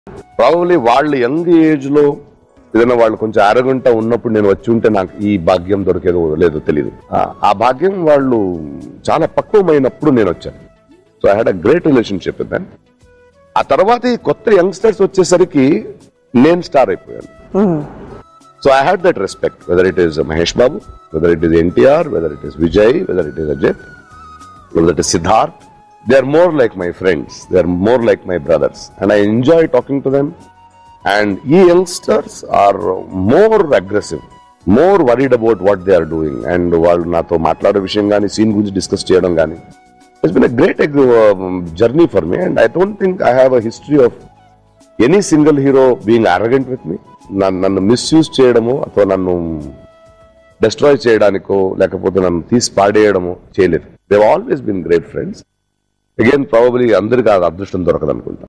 Probably వాళ్ళు young age లో ఏదైనా వాళ్ళు కొంచెం అరగంట ఉన్నప్పుడు నేను వచ్చి ఉంటే నాకు ఈ భాగ్యం దొరికేదో లేదో తెలియదు ఆ- ఆ భాగ్యం వాళ్ళు చాలా పక్వమైనప్పుడు నేను వచ్చాను so I had a great relationship with then ఆ తర్వాత ఈ కొత్త యంగ్స్టర్స్ వచ్చేసరికి నేను స్టార్ అయిపోయాను so I had that respect whether it is Mahesh Babu whether it is NTR whether it is Vijay whether it is Ajith whether it is Siddharth, they are more like my friends. They are more like my brothers. And I enjoy talking to them. And ye youngsters are more aggressive, more worried about what they are doing. And వాళ్ళు నాతో మాట్లాడే విషయం కానీ scene గురించి discuss చేయడం కానీ it's been a great journey for me and I don't think I have a history of any single hero being arrogant with me నన్ను misuse చేయడము ಅಥವಾ నన్ను డిస్ట్రాయ్ చేయడానికో లేకపోతే నన్ను తీసి పాడేయడమో చేయలేదు they always been great friends again probably అందరికీ ఆ అదృష్టం దొరకదు అనుకుంటా